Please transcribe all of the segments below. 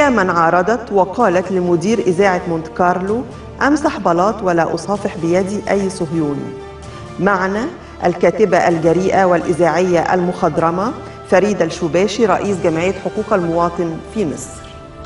إلى من عارضت وقالت لمدير إذاعة مونت كارلو أمسح بلاط ولا أصافح بيدي أي صهيوني معنا الكاتبة الجريئة والإذاعية المخضرمة فريدة الشباشي رئيس جمعية حقوق المواطن في مصر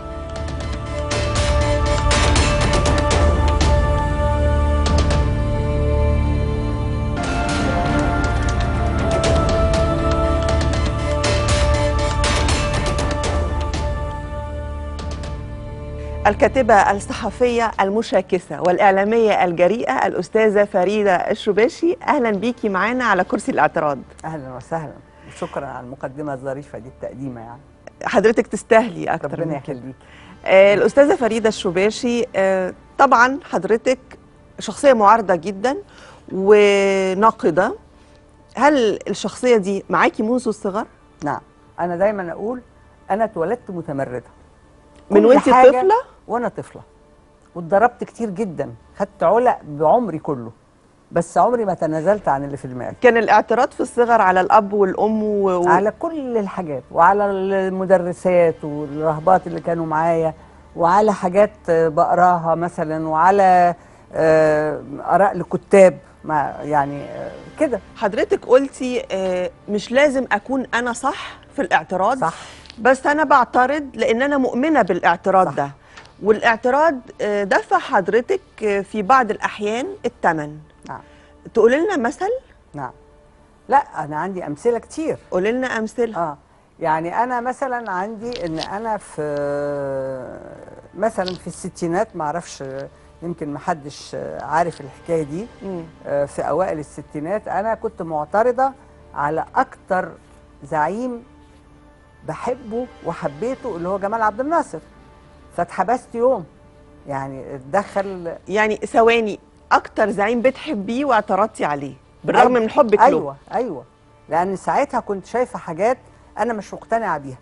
الكاتبة الصحفية المشاكسة والإعلامية الجريئة الأستاذة فريدة الشباشي أهلا بيكي معانا على كرسي الاعتراض اهلا وسهلا شكرا على المقدمه الظريفه دي التقديمه يعني حضرتك تستاهلي أكتر ربنا من كده يخليك آه، الأستاذة فريدة الشباشي آه، طبعا حضرتك شخصية معارضة جدا وناقدة هل الشخصية دي معاكي منذ الصغر؟ نعم انا دايما اقول انا اتولدت متمرده من كل وانتي حاجة طفلة؟ وانا طفله واتضربت كتير جدا خدت علق بعمري كله بس عمري ما تنازلت عن اللي في دماغي كان الاعتراض في الصغر على الأب والأم و... و... على كل الحاجات وعلى المدرسات والرهبات اللي كانوا معايا وعلى حاجات آه، بقراها مثلا وعلى آه، اراء لكتاب ما يعني آه، كده حضرتك قلتي آه، مش لازم أكون أنا صح في الاعتراض صح بس أنا بعترض لأن أنا مؤمنة بالاعتراض صح. ده والاعتراض آه، دفع حضرتك آه، في بعض الأحيان الثمن نعم تقولي لنا مثل نعم لا انا عندي امثله كتير قولي لنا أمثلة اه يعني انا مثلا عندي ان انا في مثلا في الستينات ما اعرفش يمكن ما حدش عارف الحكايه دي مم. آه، في اوائل الستينات انا كنت معترضه على اكتر زعيم بحبه وحبيته اللي هو جمال عبد الناصر فاتحبست يوم يعني اتدخل يعني ثواني أكتر زعيم بتحبيه واعترضتي عليه بالرغم من حبك له ايوه ايوه لان ساعتها كنت شايفه حاجات انا مش مقتنعه بيها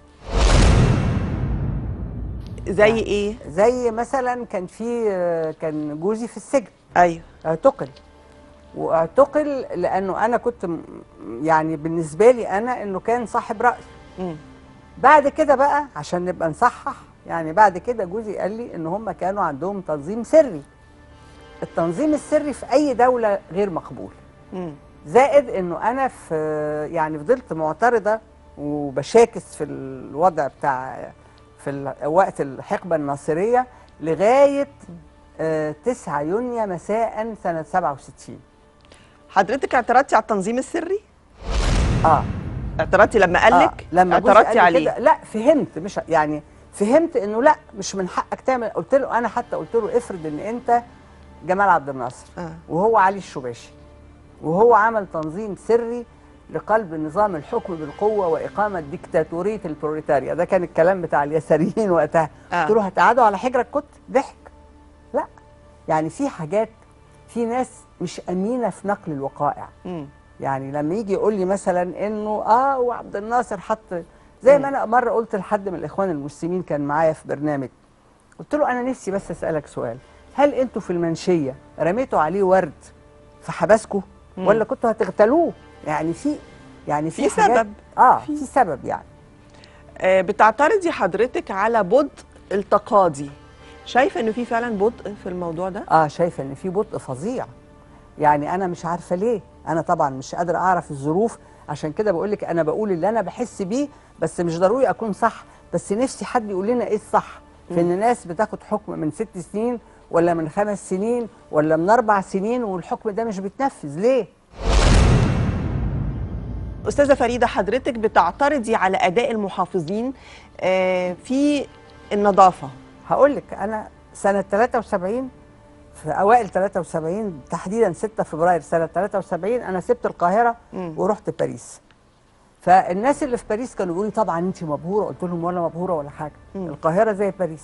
زي يعني. إيه؟ زي مثلا كان في آه، كان جوزي في السجن أيوه اعتقل واعتقل لانه انا كنت م- يعني بالنسبه لي انا انه كان صاحب راي مم. بعد كده بقى عشان نبقى نصحح يعني بعد كده جوزي قال لي ان هم كانوا عندهم تنظيم سري التنظيم السري في اي دوله غير مقبول مم. زائد انه انا في يعني فضلت معترضه وبشاكس في الوضع بتاع في ال- وقت الحقبه الناصريه لغايه آه، 9 يونيو مساء سنه 67 حضرتك اعترضتي على التنظيم السري؟ اه اعترضتي لما قال لك؟ آه. لما جوزي اعترضتي قال لي عليه كده لا فهمت مش يعني فهمت انه لا مش من حقك تعمل قلت له انا حتى قلت له افرض ان انت جمال عبد الناصر آه. وهو علي الشباشي وهو عمل تنظيم سري لقلب نظام الحكم بالقوه واقامه ديكتاتوريه البروليتاريا ده كان الكلام بتاع اليساريين وقتها آه. قلت له هتقعدوا على حجرك كنت ضحك لا يعني في حاجات في ناس مش امينه في نقل الوقائع مم. يعني لما يجي يقول لي مثلا انه اه وعبد الناصر حط زي ما انا مره قلت لحد من الاخوان المسلمين كان معايا في برنامج قلت له انا نفسي بس اسالك سؤال هل انتوا في المنشيه رميتوا عليه ورد فحبسكوا مم. ولا كنتوا هتغتالوه يعني في يعني في, في حاجات- سبب. اه في- في سبب يعني آه، بتعترضي حضرتك على بطء التقاضي شايفه انه في فعلا بطء في الموضوع ده اه شايفه ان في بطء فظيع يعني انا مش عارفه ليه انا طبعا مش قادره اعرف الظروف عشان كده بقول لك انا بقول اللي انا بحس بيه بس مش ضروري اكون صح بس نفسي حد يقول لنا ايه الصح في ان ناس بتاخد حكم من ست سنين ولا من خمس سنين ولا من اربع سنين والحكم ده مش بيتنفذ ليه استاذه فريده حضرتك بتعترضي على اداء المحافظين آه، في النظافه هقول لك انا سنه 73 في اوائل 73 تحديدا 6 فبراير سنه 73 انا سبت القاهره مم. ورحت باريس فالناس اللي في باريس كانوا بيقولوا لي طبعا انت مبهوره قلت لهم ولا مبهوره ولا حاجه مم. القاهره زي باريس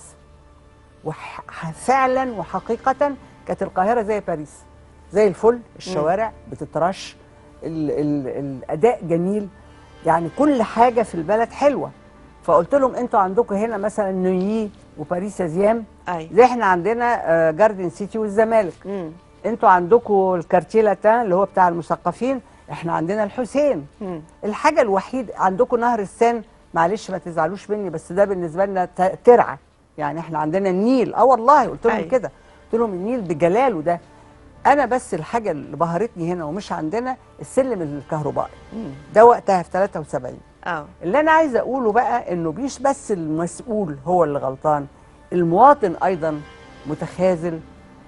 وفعلا وحقيقه كانت القاهره زي باريس زي الفل الشوارع بتترش ال ال الاداء جميل يعني كل حاجه في البلد حلوه فقلت لهم انتوا عندكم هنا مثلا نيوي وباريس ازيام ايوه زي احنا عندنا آه، جاردن سيتي والزمالك مم. انتوا عندكم الكارتيه لاتان اللي هو بتاع المثقفين احنا عندنا الحسين مم. الحاجه الوحيد عندكم نهر السان معلش ما تزعلوش مني بس ده بالنسبه لنا ت- ترعه يعني احنا عندنا النيل اه والله قلت لهم أيوة. كده قلت لهم النيل بجلاله ده انا بس الحاجه اللي بهرتني هنا ومش عندنا السلم الكهربائي مم. ده وقتها في 73 اه اللي انا عايزه اقوله بقى انه مش بس المسؤول هو اللي غلطان المواطن ايضا متخاذل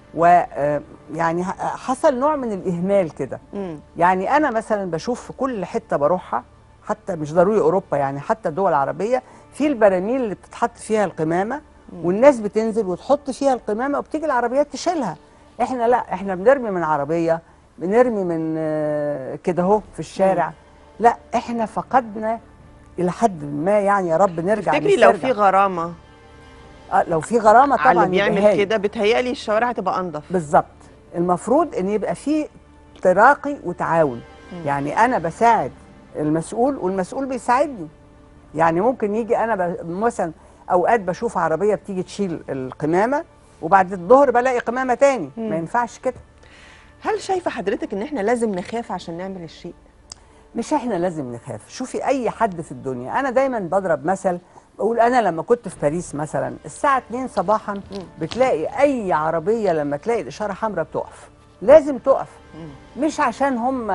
ويعني حصل نوع من الاهمال كده مم. يعني انا مثلا بشوف في كل حته بروحها حتى مش ضروري اوروبا يعني حتى الدول العربيه في البراميل اللي بتتحط فيها القمامه والناس بتنزل وتحط فيها القمامه وبتيجي العربيات تشيلها احنا لا احنا بنرمي من عربيه بنرمي من آه، كده اهو في الشارع لا احنا فقدنا الى حد ما يعني يا رب نرجع تفتكري لو نسترجع. في غرامه آه لو في غرامه على طبعا اللي يبقى بيعمل هايل. كده بتهيألي الشوارع هتبقى انضف بالظبط المفروض ان يبقى في تراقي وتعاون يعني انا بساعد المسؤول والمسؤول بيساعدني يعني ممكن يجي انا ب... مثلا اوقات بشوف عربيه بتيجي تشيل القمامه وبعد الظهر بلاقي قمامه تاني مم. ما ينفعش كده هل شايفه حضرتك ان احنا لازم نخاف عشان نعمل الشيء مش احنا لازم نخاف شوفي اي حد في الدنيا انا دايما بضرب مثل بقول انا لما كنت في باريس مثلا الساعه 2 صباحا بتلاقي اي عربيه لما تلاقي الاشاره حمراء بتقف لازم تقف مش عشان هم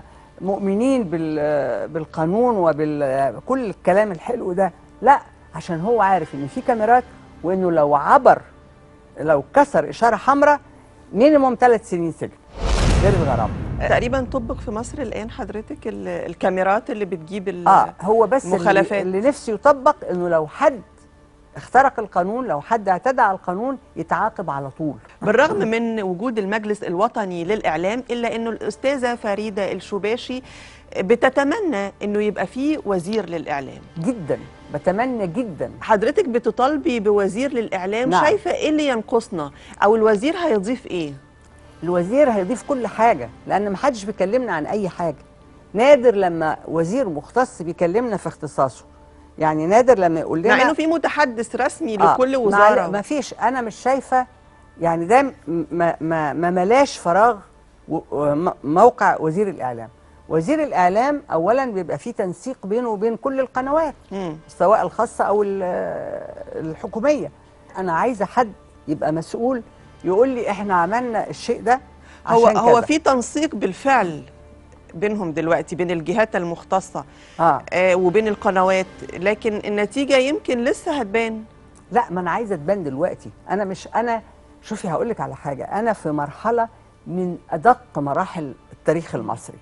مؤمنين بال- بالقانون وبكل الكلام الحلو ده لا عشان هو عارف ان في كاميرات وانه لو عبر لو كسر اشاره حمراء مينيموم ثلاث سنين سجن غير الغرامه تقريبا طبق في مصر الان حضرتك ال- الكاميرات اللي بتجيب ال- اه هو بس اللي, مخالفات. اللي نفسي يطبق انه لو حد اخترق القانون لو حد اعتدى على القانون يتعاقب على طول بالرغم من وجود المجلس الوطني للإعلام إلا أنه الأستاذة فريدة الشباشي بتتمنى أنه يبقى فيه وزير للإعلام جدا بتمنى جدا حضرتك بتطالبي بوزير للإعلام نعم. شايفة إيه اللي ينقصنا أو الوزير هيضيف إيه الوزير هيضيف كل حاجه لان محدش بيكلمنا عن اي حاجه نادر لما وزير مختص بيكلمنا في اختصاصه يعني نادر لما يقول لنا مع أنه في متحدث رسمي آه، لكل مع- وزارة ما فيش انا مش شايفه يعني ده م- ما ما ما ملاش فراغ و- وم- موقع وزير الاعلام وزير الاعلام اولا بيبقى فيه تنسيق بينه وبين كل القنوات مم. سواء الخاصه او ال- الحكوميه انا عايزه حد يبقى مسؤول يقول لي احنا عملنا الشيء ده هو عشان هو كذا. في تنسيق بالفعل بينهم دلوقتي بين الجهات المختصة اه آه وبين القنوات لكن النتيجة يمكن لسه هتبان لا ما انا عايزه تبان دلوقتي انا مش انا شوفي هقول لك على حاجه انا في مرحله من ادق مراحل التاريخ المصري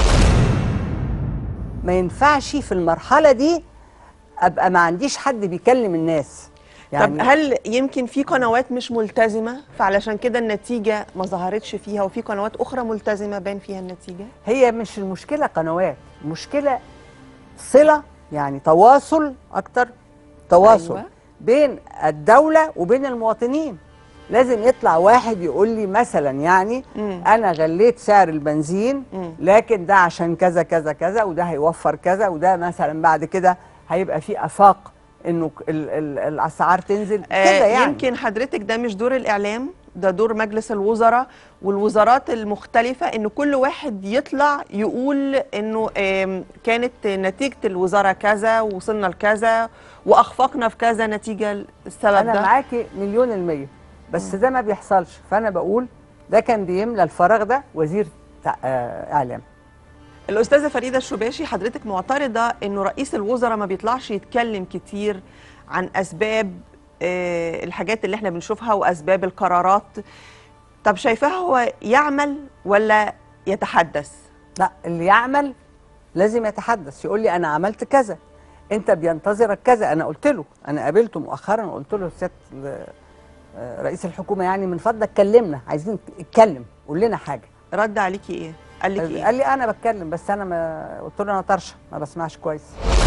ما ينفعش في المرحله دي ابقى ما عنديش حد بيكلم الناس طب هل يمكن في قنوات مش ملتزمة فعلشان كده النتيجة ما ظهرتش فيها وفي قنوات أخرى ملتزمة بان فيها النتيجة؟ هي مش المشكله قنوات المشكله صله يعني تواصل اكتر تواصل أيوة. أيوة. بين الدوله وبين المواطنين لازم يطلع واحد يقول لي مثلا يعني مم. انا غليت سعر البنزين مم. لكن ده عشان كذا كذا كذا وده هيوفر كذا وده مثلا بعد كده هيبقى في افاق انه ال ال الاسعار تنزل كده آه يعني يمكن حضرتك ده مش دور الإعلام ده دور مجلس الوزراء والوزارات المختلفة إن كل واحد يطلع يقول إنه آم، كانت نتيجة الوزارة كذا ووصلنا لكذا وأخفقنا في كذا نتيجة السبب انا ده معاكي مليون المية بس ده ما بيحصلش فانا بقول ده كان بيملى الفراغ ده وزير تع- آه، اعلام الأستاذة فريدة الشباشي حضرتك معترضة إنه رئيس الوزراء ما بيطلعش يتكلم كتير عن أسباب آه، الحاجات اللي احنا بنشوفها وأسباب القرارات طب شايفاه هو يعمل ولا يتحدث؟ لا اللي يعمل لازم يتحدث يقول لي انا عملت كذا انت بينتظرك كذا انا قلت له انا قابلته مؤخرا وقلت له سياده ال- آه، رئيس الحكومه يعني من فضلك كلمنا عايزين اتكلم قول لنا حاجه رد عليكي إيه؟ قال لك إيه؟ قال لي انا بتكلم بس انا ما قلت له انا طرشه ما بسمعش كويس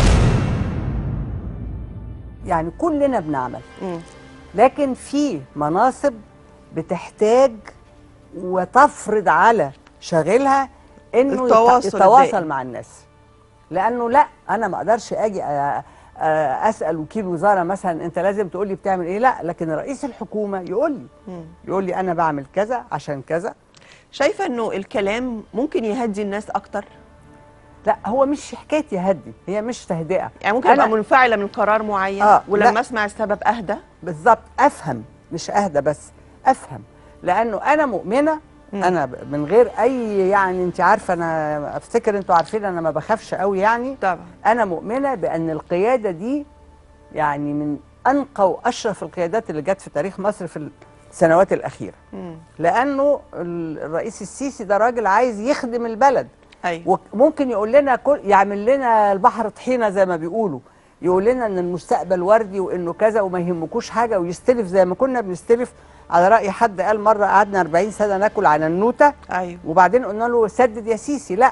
يعني كلنا بنعمل مم. لكن في مناصب بتحتاج وتفرض على شاغلها انه يت- التواصل يتواصل الدائم. مع الناس لانه لا انا ما اقدرش اجي أ- أ- اسال وكيل وزاره مثلا انت لازم تقول لي بتعمل ايه لا لكن رئيس الحكومه يقول لي مم. يقول لي انا بعمل كذا عشان كذا شايفة إنه الكلام ممكن يهدي الناس أكتر؟ لا هو مش حكايه يهدي هي مش تهدئه يعني ممكن أنا- ابقى منفعله من قرار معين آه، ولما لا. اسمع السبب اهدى بالظبط افهم مش اهدى بس افهم لانه انا مؤمنه مم. انا ب- من غير اي يعني انت عارفه انا افتكر انتوا عارفين انا ما بخافش قوي يعني طبعا انا مؤمنه بان القياده دي يعني من انقى واشرف القيادات اللي جت في تاريخ مصر في السنوات الاخيره مم. لانه ال- الرئيس السيسي ده راجل عايز يخدم البلد ايوه وممكن يقول لنا كل يعمل لنا البحر طحينه زي ما بيقولوا يقول لنا ان المستقبل وردي وانه كذا وما يهمكوش حاجه ويستلف زي ما كنا بنستلف على راي حد قال مره قعدنا 40 سنه ناكل على النوته ايوه وبعدين قلنا له سدد يا سيسي لا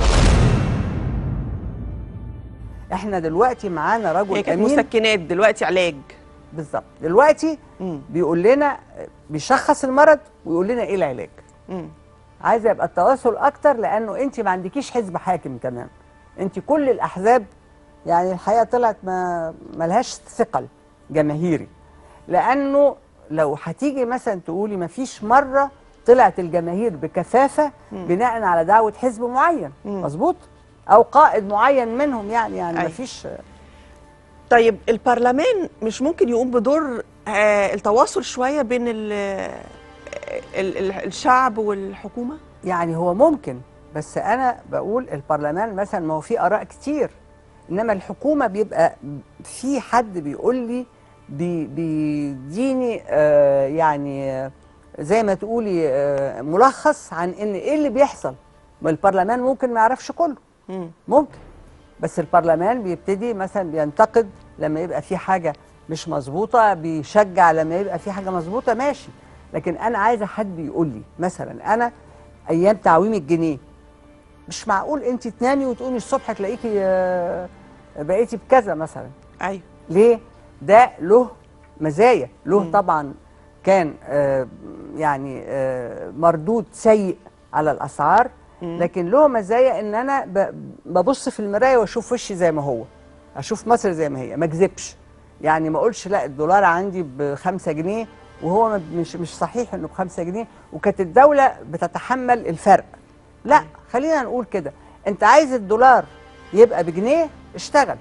احنا دلوقتي معانا هي رجل كانت امين مسكنات دلوقتي علاج بالظبط دلوقتي مم. بيقول لنا بيشخص المرض ويقول لنا ايه العلاج مم. عايزه يبقى التواصل اكتر لانه انت ما عندكيش حزب حاكم كمان انت كل الاحزاب يعني الحقيقه طلعت ما ملهاش ثقل جماهيري لانه لو هتيجي مثلا تقولي ما فيش مره طلعت الجماهير بكثافه بناء على دعوه حزب معين مم. مظبوط او قائد معين منهم يعني يعني ما أيوة. فيش طيب البرلمان مش ممكن يقوم بدور آه التواصل شويه بين ال ال ال الشعب والحكومه يعني هو ممكن بس انا بقول البرلمان مثلا ما هو فيه اراء كتير انما الحكومه بيبقى في حد بيقول لي بي- بيديني آه يعني آه زي ما تقولي آه ملخص عن ان ايه اللي بيحصل ما البرلمان ممكن ما يعرفش كله مم. ممكن بس البرلمان بيبتدي مثلا بينتقد لما يبقى في حاجه مش مظبوطه بيشجع لما يبقى في حاجه مظبوطه ماشي لكن انا عايزه حد يقول لي مثلا انا ايام تعويم الجنيه مش معقول انت تنامي وتقومي الصبح تلاقيكي آه، بقيتي بكذا مثلا ايوه ليه ده له مزايا له مم. طبعا كان آه، يعني آه، مردود سيء على الاسعار مم. لكن له مزايا ان انا ب- ببص في المرايه واشوف وشي زي ما هو اشوف مصر زي ما هي ما اكذبش يعني ما اقولش لا الدولار عندي بخمسة جنيه وهو ما- مش مش صحيح انه بخمسة جنيه وكانت الدوله بتتحمل الفرق لا خلينا نقول كده انت عايز الدولار يبقى بجنيه اشتغل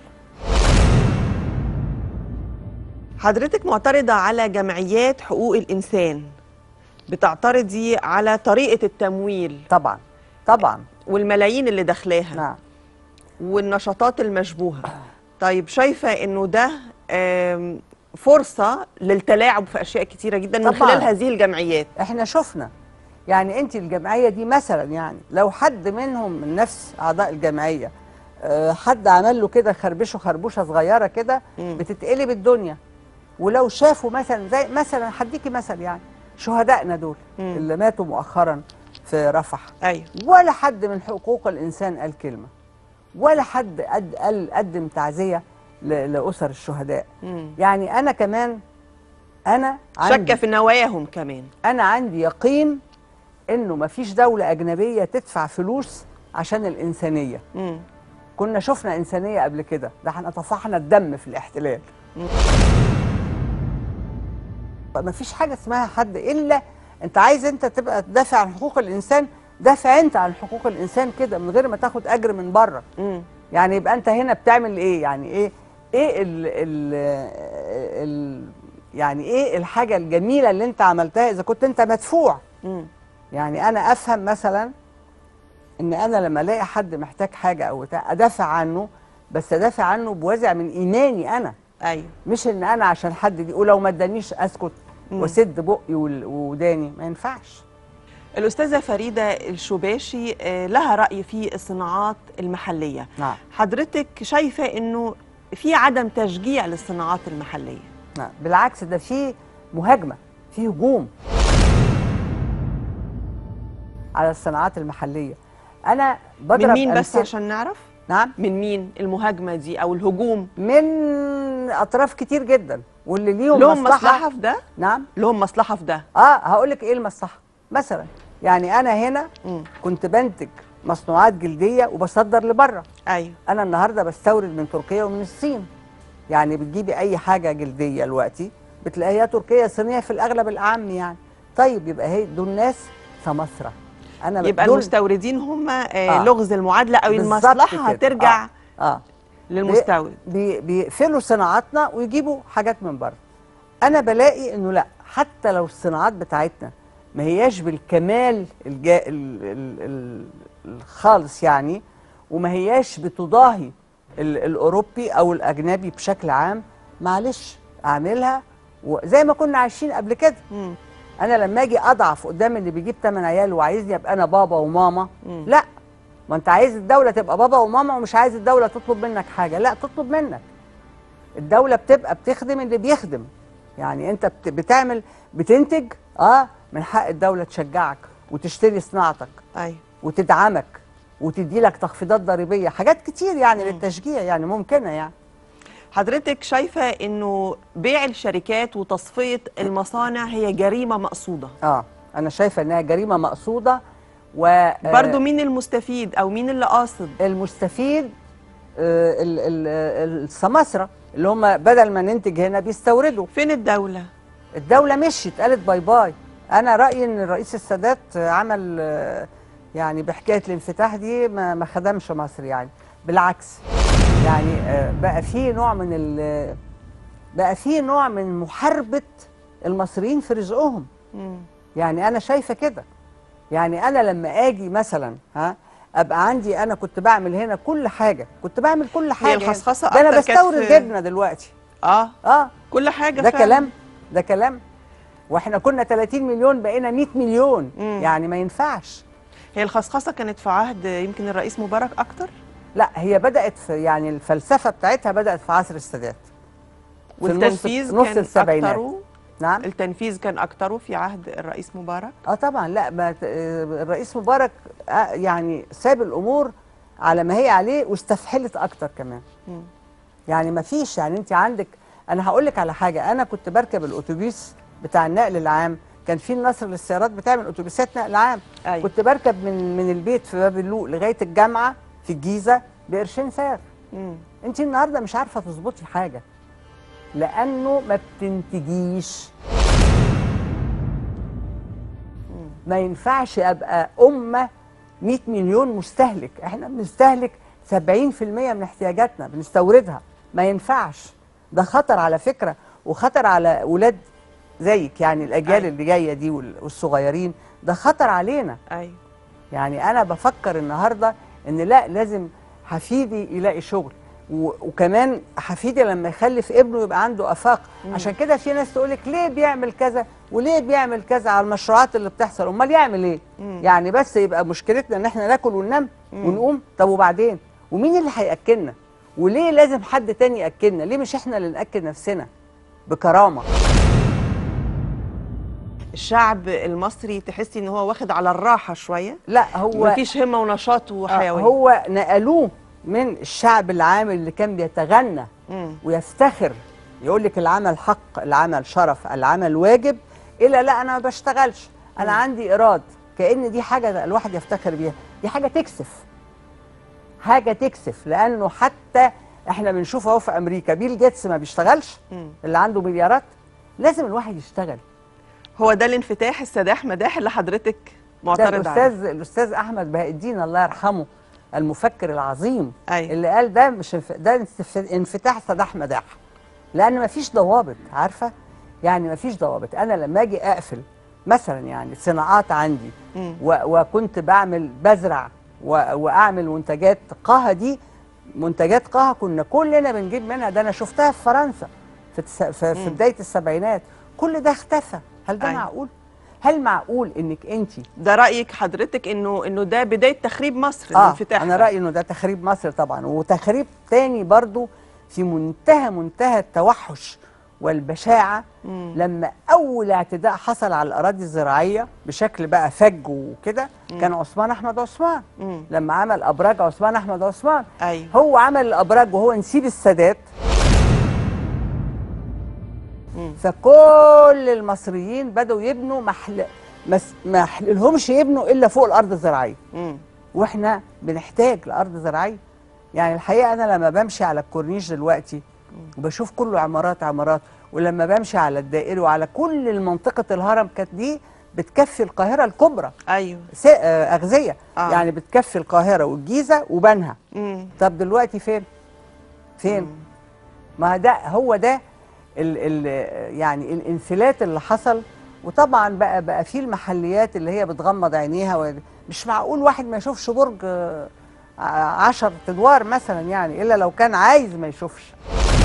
حضرتك معترضة على جمعيات حقوق الإنسان بتعترضي على طريقة التمويل طبعا طبعا والملايين اللي داخلاها نعم والنشاطات المشبوهة طيب شايفة إنه ده آم، فرصة للتلاعب في أشياء كتيرة جدا من طبعاً. خلال هذه الجمعيات احنا شفنا يعني انت الجمعيه دي مثلا يعني لو حد منهم من نفس اعضاء الجمعيه آه، حد عمل له كده خربشه خربوشه صغيره كده مم. بتتقلب الدنيا ولو شافوا مثلا زي مثلا هديكي مثل يعني شهدائنا دول مم. اللي ماتوا مؤخرا في رفح أيوه ولا حد من حقوق الانسان قال كلمه ولا حد قد قال قدم تعزيه ل- لاسر الشهداء مم. يعني انا كمان انا عندي شك في نواياهم كمان انا عندي يقين انه مفيش دوله اجنبيه تدفع فلوس عشان الانسانيه مم. كنا شفنا انسانيه قبل كده ده احنا طفحنا الدم في الاحتلال مفيش حاجه اسمها حد الا انت عايز انت تبقى تدافع عن حقوق الانسان دافع انت عن حقوق الانسان كده من غير ما تاخد اجر من بره مم. يعني يبقى انت هنا بتعمل ايه يعني ايه ايه ال ال ال يعني ايه الحاجه الجميله اللي انت عملتها اذا كنت انت مدفوع مم. يعني انا افهم مثلا ان انا لما الاقي حد محتاج حاجه او بتاع ادافع عنه بس ادافع عنه بوازع من ايماني انا أيوه مش ان انا عشان حد دي ولو ما ادانيش اسكت مم. واسد بقي وال- وداني ما ينفعش الأستاذة فريدة الشباشي آه، لها رأي في الصناعات المحلية نعم حضرتك شايفة إنه في عدم تشجيع للصناعات المحلية نعم بالعكس ده في مهاجمه في هجوم على الصناعات المحليه انا بضرب من مين بس أمثلة- عشان نعرف نعم من مين المهاجمة دي أو الهجوم من اطراف كتير جدا واللي ليهم لهم مصلحه, مصلحة في ده نعم لهم مصلحة في ده اه هقول لك ايه المصلحه مثلا يعني انا هنا مم. كنت بنتج مصنوعات جلديه وبصدر لبره أيوه انا النهارده بستورد من تركيا ومن الصين يعني بتجيبي اي حاجه جلديه دلوقتي بتلاقيها تركيه صينيه في الاغلب الاعم يعني طيب يبقى هي دول ناس سمسره انا يبقى دول- المستوردين هم آه آه. لغز المعادله او بالظبط المصلحه كده. هترجع اه, آه. للمستورد بي بيقفلوا صناعاتنا ويجيبوا حاجات من بره انا بلاقي انه لا حتى لو الصناعات بتاعتنا ما هياش بالكمال الجا ال ال ال الخالص يعني وما هياش بتضاهي ال الاوروبي او الاجنبي بشكل عام معلش اعملها وزي ما كنا عايشين قبل كده مم. انا لما اجي اضعف قدام اللي بيجيب 8 عيال وعايزني ابقى انا بابا وماما مم. لا ما انت عايز الدوله تبقى بابا وماما ومش عايز الدوله تطلب منك حاجه لا تطلب منك الدوله بتبقى بتخدم اللي بيخدم يعني انت بت- بتعمل بتنتج اه من حق الدوله تشجعك وتشتري صناعتك ايوه وتدعمك وتدي لك تخفيضات ضريبيه حاجات كتير يعني للتشجيع يعني ممكنه يعني حضرتك شايفه انه بيع الشركات وتصفيه المصانع هي جريمه مقصوده اه انا شايفه انها جريمه مقصوده و آه، برضو مين المستفيد او مين اللي قاصد المستفيد آه، ال- ال- ال- السماسرة اللي هم بدل ما ننتج هنا بيستوردوا فين الدوله الدولة مشيت قالت باي باي أنا رأيي إن الرئيس السادات عمل آه، يعني بحكاية الانفتاح دي ما ما خدمش مصر يعني بالعكس يعني آه، بقى في نوع من ال بقى في نوع من محاربة المصريين في رزقهم مم. يعني انا شايفه كده يعني انا لما اجي مثلا ها ابقى عندي انا كنت بعمل هنا كل حاجه كنت بعمل كل حاجه هنا. الخصخصة ده انا أكتر كانت بستورد في- جبنه دلوقتي اه اه كل حاجه ده فعلا. كلام ده كلام واحنا كنا 30 مليون بقينا 100 مليون مم. يعني ما ينفعش هي الخصخصه كانت في عهد يمكن الرئيس مبارك اكتر لا هي بدات في يعني الفلسفه بتاعتها بدات في عصر السادات في النص- والتنفيذ نص كان السبعينات. اكتره نعم التنفيذ كان اكتره في عهد الرئيس مبارك اه طبعا لا ما ت- آه، الرئيس مبارك آه، يعني ساب الامور على ما هي عليه واستفحلت اكتر كمان مم. يعني ما فيش يعني انت عندك انا هقول لك على حاجه انا كنت بركب الاتوبيس بتاع النقل العام كان في النصر للسيارات بتعمل اتوبيسات نقل عام أيوة. كنت بركب من من البيت في باب اللوق لغايه الجامعه في الجيزه بقرشين سعر مم. انت النهارده مش عارفه تظبطي حاجه لانه ما بتنتجيش ما ينفعش ابقى امه 100 مليون مستهلك احنا بنستهلك 70% من احتياجاتنا بنستوردها ما ينفعش ده خطر على فكره وخطر على اولاد زيك يعني الاجيال أيوة. اللي جايه دي وال- والصغيرين ده خطر علينا ايوه يعني انا بفكر النهارده ان لا لازم حفيدي يلاقي شغل و- وكمان حفيدي لما يخلف ابنه يبقى عنده افاق عشان كده في ناس تقول لك ليه بيعمل كذا وليه بيعمل كذا على المشروعات اللي بتحصل امال يعمل ايه يعني بس يبقى مشكلتنا ان احنا ناكل وننام ونقوم طب وبعدين ومين اللي هياكلنا وليه لازم حد تاني ياكلنا ليه مش احنا اللي ناكل نفسنا بكرامه الشعب المصري تحسي ان هو واخد على الراحه شويه لا هو مفيش همه ونشاط آه، وحيويه هو نقلوه من الشعب العامل اللي كان بيتغنى مم. ويفتخر يقول لك العمل حق العمل شرف العمل واجب الى لا انا ما بشتغلش انا عندي ايراد كان دي حاجه الواحد يفتخر بيها دي حاجه تكسف حاجه تكسف لانه حتى احنا بنشوف اهو في امريكا بيل جيتس ما بيشتغلش مم. اللي عنده مليارات لازم الواحد يشتغل هو ده الانفتاح السداح مداح اللي حضرتك ده معترض عليه الاستاذ الاستاذ احمد بهاء الدين الله يرحمه المفكر العظيم أيوة. اللي قال ده مش انف- ده انف- انفتاح سداح مداح لان مفيش ضوابط عارفه يعني مفيش ضوابط انا لما اجي اقفل مثلا يعني صناعات عندي مم. و وكنت بعمل بزرع و واعمل منتجات قها دي منتجات قها كنا كلنا بنجيب منها ده انا شفتها في فرنسا في التس- في, في مم. بدايه السبعينات كل ده اختفى هل ده أيوة. معقول هل معقول انك انت ده رايك حضرتك انه انه ده بدايه تخريب مصر اه الانفتاح انا ده. رايي انه ده تخريب مصر طبعا وتخريب تاني برضو في منتهى منتهى التوحش والبشاعه مم. لما اول اعتداء حصل على الاراضي الزراعيه بشكل بقى فج وكده كان عثمان احمد عثمان مم. لما عمل ابراج عثمان احمد عثمان ايوه هو عمل الابراج وهو نسيب السادات مم. فكل المصريين بدأوا يبنوا محل مس- ما حللهمش يبنوا الا فوق الارض الزراعيه مم. واحنا بنحتاج لارض زراعيه يعني الحقيقه انا لما بمشي على الكورنيش دلوقتي وبشوف كله عمارات عمارات ولما بمشي على الدائري وعلى كل المنطقه الهرم كانت دي بتكفي القاهره الكبرى ايوه س- آه، اغذيه آه. يعني بتكفي القاهره والجيزه وبنها مم. طب دلوقتي فين فين ما ده هو ده ال ال يعني الانفلات اللي حصل وطبعا بقى بقى في المحليات اللي هي بتغمض عينيها و- مش معقول واحد ما يشوفش برج آه، ع- عشر ادوار مثلا يعني الا لو كان عايز ما يشوفش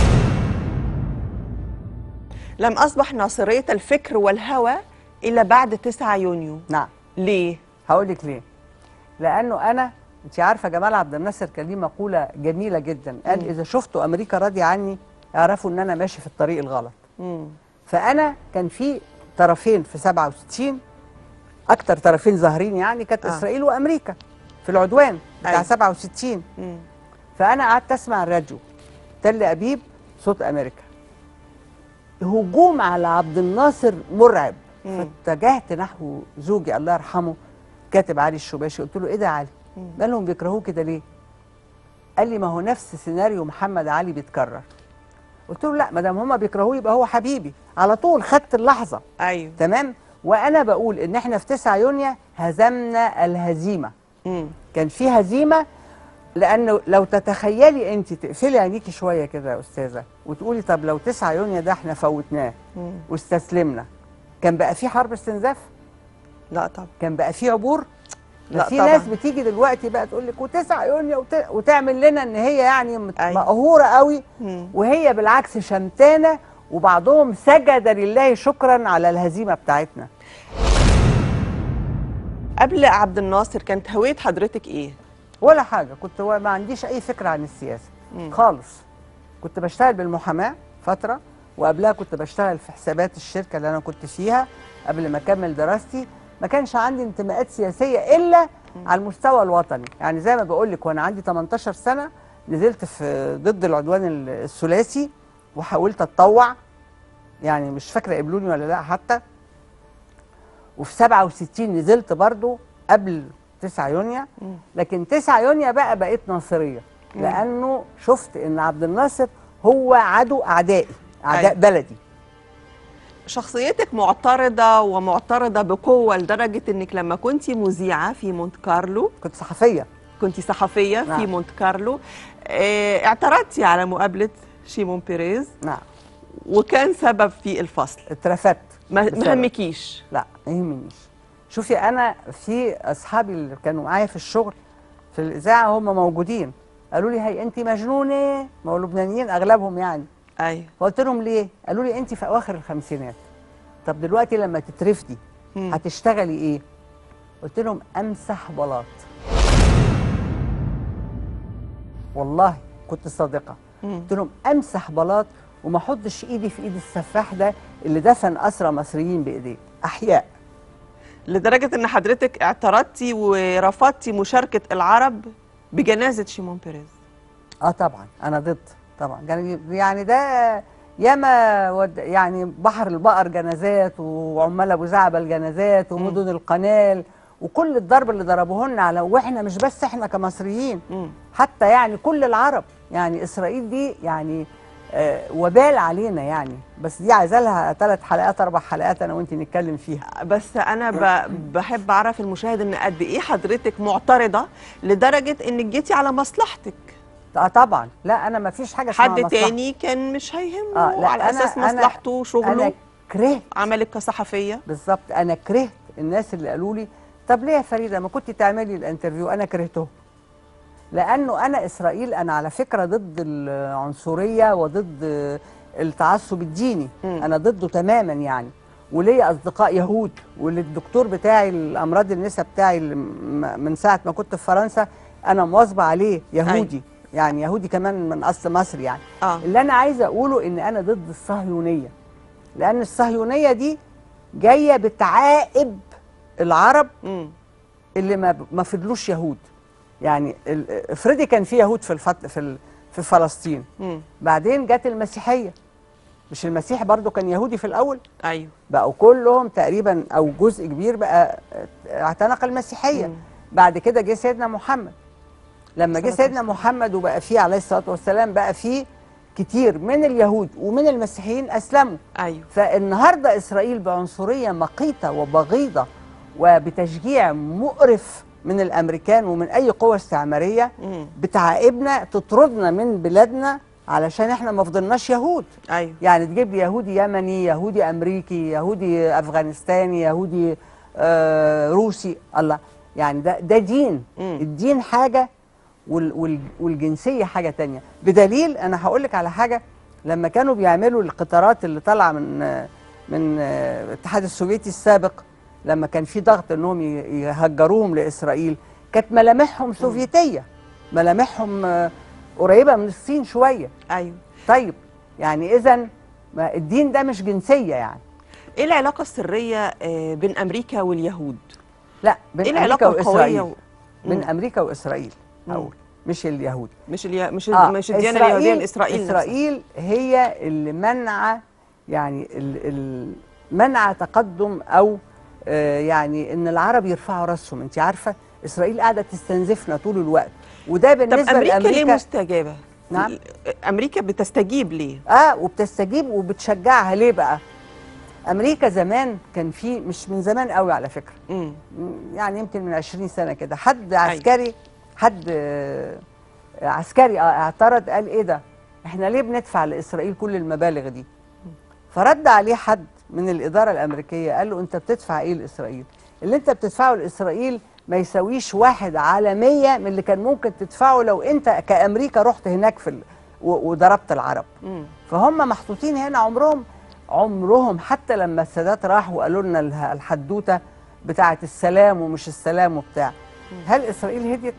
لم اصبح ناصريه الفكر والهوى الا بعد 9 يونيو نعم ليه هقول لك ليه لانه انا انت عارفه جمال عبد الناصر كان ليه مقوله جميله جدا قال مم. اذا شفتوا امريكا راضيه عني اعرفوا ان انا ماشي في الطريق الغلط مم. فانا كان في طرفين في 67 اكتر طرفين ظاهرين يعني كانت آه. آه. اسرائيل وامريكا في العدوان بتاع أيوة. 67 مم. فانا قعدت اسمع الراديو تل ابيب صوت امريكا هجوم على عبد الناصر مرعب مم. فاتجهت نحو زوجي الله يرحمه كاتب علي الشباشي قلت له ايه ده يا علي مم. مالهم بيكرهوه كده ليه قال لي ما هو نفس سيناريو محمد علي بيتكرر قلت له لا ما دام هما بيكرهوه يبقى هو حبيبي على طول خدت اللحظه ايوه تمام وانا بقول ان احنا في 9 يونيو هزمنا الهزيمه مم. كان في هزيمه لانه لو تتخيلي انت تقفلي عينيكي شويه كده يا استاذه وتقولي طب لو 9 يونيو ده احنا فوتناه مم. واستسلمنا كان بقى في حرب استنزاف لا طبعا كان بقى في عبور لا لا في طبعاً. ناس بتيجي دلوقتي بقى تقول لك و9 يونيو وت... وتعمل لنا ان هي يعني مت- أيوة. مقهوره قوي مم. وهي بالعكس شمتانه وبعضهم سجد لله شكرا على الهزيمه بتاعتنا قبل عبد الناصر كانت هويه حضرتك ايه ولا حاجه كنت و- ما عنديش اي فكره عن السياسه مم. خالص كنت بشتغل بالمحاماه فتره وقبلها كنت بشتغل في حسابات الشركه اللي انا كنت فيها قبل ما اكمل دراستي ما كانش عندي انتماءات سياسيه الا على المستوى الوطني يعني زي ما بقول لك وانا عندي 18 سنه نزلت في ضد العدوان ال- الثلاثي وحاولت اتطوع يعني مش فاكره قبلوني ولا لا حتى وفي 67 نزلت برضو قبل 9 يونيو مم. لكن 9 يونيو بقى بقيت ناصريه مم. لانه شفت ان عبد الناصر هو عدو اعدائي اعداء أيوة. بلدي شخصيتك معترضه ومعترضه بقوه لدرجه انك لما كنت مذيعه في مونت كارلو كنت صحفيه كنت صحفيه في نعم. مونت كارلو آه، اعترضتي على مقابله شيمون بيريز نعم وكان سبب في الفصل اترفدت ما بسبب. ما همكيش لا ما يهمنيش شوفي انا في اصحابي اللي كانوا معايا في الشغل في الاذاعه هم موجودين قالوا لي هي انت مجنونه ما هو لبنانيين اغلبهم يعني ايوه فقلت لهم ليه قالوا لي انت في اواخر الخمسينات طب دلوقتي لما تترفدي مم. هتشتغلي ايه قلت لهم امسح بلاط والله كنت صادقه مم. قلت لهم امسح بلاط وما احطش ايدي في ايد السفاح ده اللي دفن اسرى مصريين بايديه احياء لدرجه ان حضرتك اعترضتي ورفضتي مشاركه العرب بجنازه شيمون بيريز اه طبعا انا ضد طبعا يعني يعني ده ياما ود يعني بحر البقر جنازات وعمال ابو زعبل جنازات ومدن القنال وكل الضرب اللي ضربوه لنا على واحنا مش بس احنا كمصريين مم. حتى يعني كل العرب يعني اسرائيل دي يعني آه وبال علينا يعني بس دي عايزه لها ثلاث حلقات اربع حلقات انا وانت نتكلم فيها بس انا ب... بحب اعرف المشاهد ان قد ايه حضرتك معترضه لدرجه انك جيتي على مصلحتك اه طبعا لا انا ما فيش حاجه اسمها حد مصلحة. تاني كان مش هيهمه آه لا على أنا- اساس أنا- مصلحته شغله انا كرهت عملك كصحفيه بالظبط انا كرهت الناس اللي قالوا لي طب ليه يا فريده ما كنت تعملي الانترفيو انا كرهته لانه انا اسرائيل انا على فكره ضد العنصريه وضد التعصب الديني مم. انا ضده تماما يعني وليا اصدقاء يهود والدكتور بتاعي الامراض النساء بتاعي اللي م- من ساعه ما كنت في فرنسا انا مواظبه عليه يهودي يعني يهودي كمان من اصل مصري يعني اه اللي انا عايزه اقوله ان انا ضد الصهيونيه لان الصهيونيه دي جايه بتعاقب العرب مم. اللي ما ما فضلوش يهود يعني ال- افرضي كان في يهود في الفت في ال- في فلسطين مم. بعدين جت المسيحيه مش المسيح برضو كان يهودي في الاول ايوه بقوا كلهم تقريبا او جزء كبير بقى اعتنق المسيحيه مم. بعد كده جه سيدنا محمد لما جه صلاة سيدنا محمد وبقى فيه عليه الصلاه والسلام بقى فيه كتير من اليهود ومن المسيحيين اسلموا ايوه فالنهارده اسرائيل بعنصريه مقيته وبغيضه وبتشجيع مقرف من الامريكان ومن اي قوه استعماريه مم. بتعاقبنا تطردنا من بلادنا علشان احنا ما فضلناش يهود ايوه يعني تجيب لي يهودي يمني يهودي امريكي يهودي افغانستاني يهودي آه روسي الله يعني ده ده دين مم. الدين حاجه وال وال والجنسيه حاجه تانية بدليل انا هقول لك على حاجه لما كانوا بيعملوا القطارات اللي طالعه من آه، من آه، الاتحاد السوفيتي السابق لما كان في ضغط انهم ي- يهجروهم لاسرائيل كانت ملامحهم سوفيتيه ملامحهم آه، قريبه من الصين شويه ايوه طيب يعني اذا الدين ده مش جنسيه يعني ايه العلاقه السريه آه، بين امريكا واليهود لا بين ايه امريكا العلاقه القويه واسرائيل و... بين مم. امريكا واسرائيل مم. اقول مش اليهود مش اليا... مش آه، مش الديانه اليهوديه لاسرائيل نفسها. اسرائيل هي اللي منع يعني ال ال منع تقدم او آه يعني ان العرب يرفعوا راسهم انت عارفه اسرائيل قاعده تستنزفنا طول الوقت وده طب بالنسبه امريكا ليه لامريكا مستجابه نعم. امريكا بتستجيب ليه اه وبتستجيب وبتشجعها ليه بقى امريكا زمان كان في مش من زمان قوي على فكره مم. يعني يمكن من 20 سنه كده حد عسكري حد آه، عسكري آه، اعترض قال ايه ده احنا ليه بندفع لاسرائيل كل المبالغ دي فرد عليه حد من الاداره الامريكيه قال له انت بتدفع ايه لاسرائيل اللي انت بتدفعه لاسرائيل ما يساويش واحد على مية من اللي كان ممكن تدفعه لو انت كامريكا رحت هناك في ال... و- وضربت العرب مم. فهم محطوطين هنا عمرهم عمرهم حتى لما السادات راحوا وقالوا لنا اله- الحدوته بتاعه السلام ومش السلام وبتاع هل اسرائيل هديت؟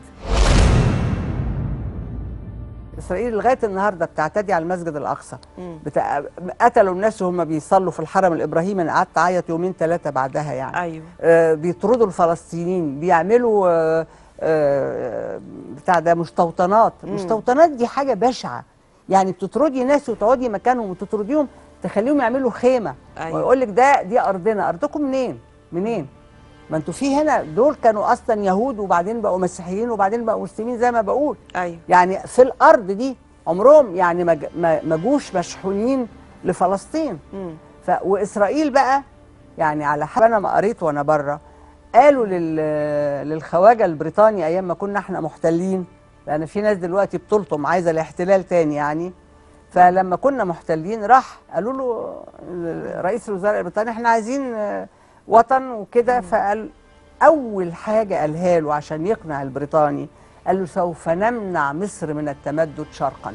اسرائيل لغايه النهارده بتعتدي على المسجد الاقصى مم. بتاع قتلوا الناس وهم بيصلوا في الحرم الابراهيمي انا قعدت اعيط يومين ثلاثه بعدها يعني ايوه آه، بيطردوا الفلسطينيين بيعملوا آه، آه، بتاع ده مستوطنات مم. المستوطنات دي حاجه بشعه يعني بتطردي ناس وتقعدي مكانهم وتطرديهم تخليهم يعملوا خيمه أيوة. ويقول لك ده دي ارضنا ارضكم منين منين ما انتوا في هنا دول كانوا اصلا يهود وبعدين بقوا مسيحيين وبعدين بقوا مسلمين زي ما بقول ايوه يعني في الارض دي عمرهم يعني ما ج- ما ما جوش مشحونين لفلسطين مم. ف واسرائيل بقى يعني على حسب انا ما قريت وانا بره قالوا لل للخواجه البريطاني ايام ما كنا احنا محتلين لان في ناس دلوقتي بتلطم عايزه الاحتلال تاني يعني فلما كنا محتلين راح قالوا له رئيس الوزراء البريطاني احنا عايزين آه، وطن وكده فقال اول حاجه قالها له عشان يقنع البريطاني قال له سوف نمنع مصر من التمدد شرقا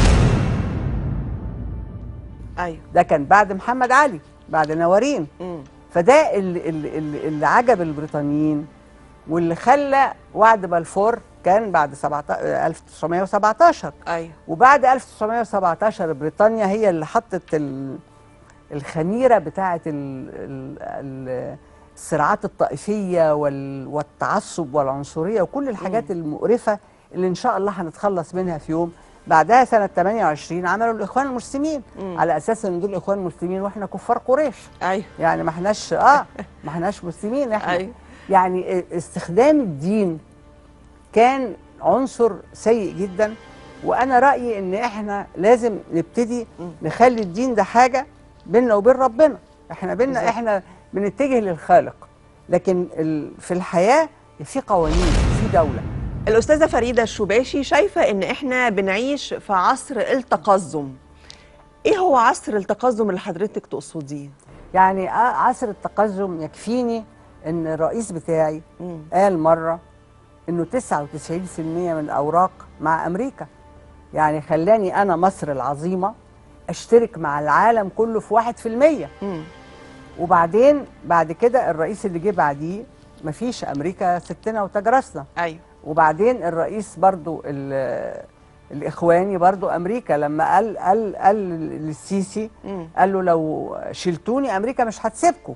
ايوه ده كان بعد محمد علي بعد نوارين مم. فده اللي, اللي, اللي, اللي عجب البريطانيين واللي خلى وعد بلفور كان بعد 17 1917 ايوه وبعد 1917 بريطانيا هي اللي حطت ال- الخميره بتاعه ال- ال- ال- الصراعات الطائفيه وال- والتعصب والعنصريه وكل الحاجات المقرفه اللي ان شاء الله هنتخلص منها في يوم بعدها سنه 28 عملوا الاخوان المسلمين مم. على اساس ان دول اخوان مسلمين واحنا كفار قريش ايوه يعني ما احناش اه ما احناش مسلمين احنا أيوة. يعني استخدام الدين كان عنصر سيء جدا وانا رايي ان احنا لازم نبتدي مم. نخلي الدين ده حاجه بيننا وبين ربنا احنا بيننا بالظبط. احنا بنتجه للخالق لكن ال- في الحياه في قوانين في دوله الأستاذة فريدة الشباشي شايفة إن إحنا بنعيش في عصر التقزم إيه هو عصر التقزم اللي حضرتك تقصديه؟ يعني آه عصر التقزم يكفيني ان الرئيس بتاعي مم. قال مرة انه 99% من الاوراق مع امريكا يعني خلاني انا مصر العظيمة اشترك مع العالم كله في 1% مم. وبعدين بعد كده الرئيس اللي جه بعديه مفيش امريكا ستنا وتجرسنا أيوه وبعدين الرئيس برضو ال- الاخواني برضو امريكا لما قال قال قال للسيسي مم. قال له لو شلتوني امريكا مش هتسيبكم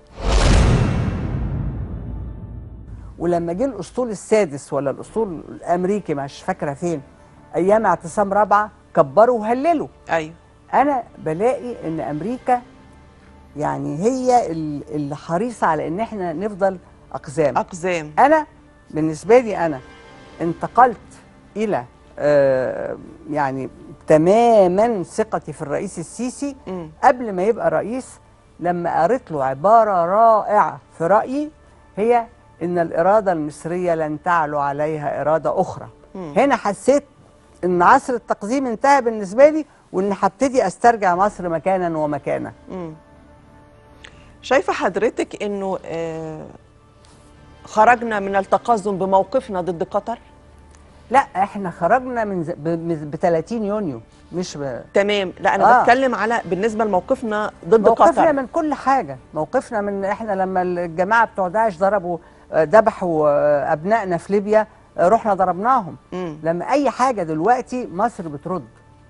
ولما جه الاسطول السادس ولا الاسطول الامريكي مش فاكره فين ايام اعتصام رابعه كبروا وهللوا أيوه انا بلاقي ان امريكا يعني هي ال- اللي حريصه على ان احنا نفضل اقزام أقزام انا بالنسبه لي انا انتقلت الى آه يعني تماما ثقتي في الرئيس السيسي مم. قبل ما يبقى رئيس لما قريت له عبارة رائعة في رأيي هي إن الإرادة المصرية لن تعلو عليها إرادة أخرى مم. هنا حسيت إن عصر التقديم انتهى بالنسبة لي وإن هبتدي أسترجع مصر مكانا ومكانا مم. شايفه حضرتك انه آه، خرجنا من التقزم بموقفنا ضد قطر لا احنا خرجنا من ز- ب 30 يونيو مش ب... تمام لا انا آه. بتكلم على بالنسبه لموقفنا ضد موقفنا قطر من كل حاجة موقفنا من احنا لما الجماعة بتوع داعش ضربوا آه، ذبحوا آه، أبنائنا في ليبيا آه، رحنا ضربناهم مم. لما أي حاجة دلوقتي مصر بترد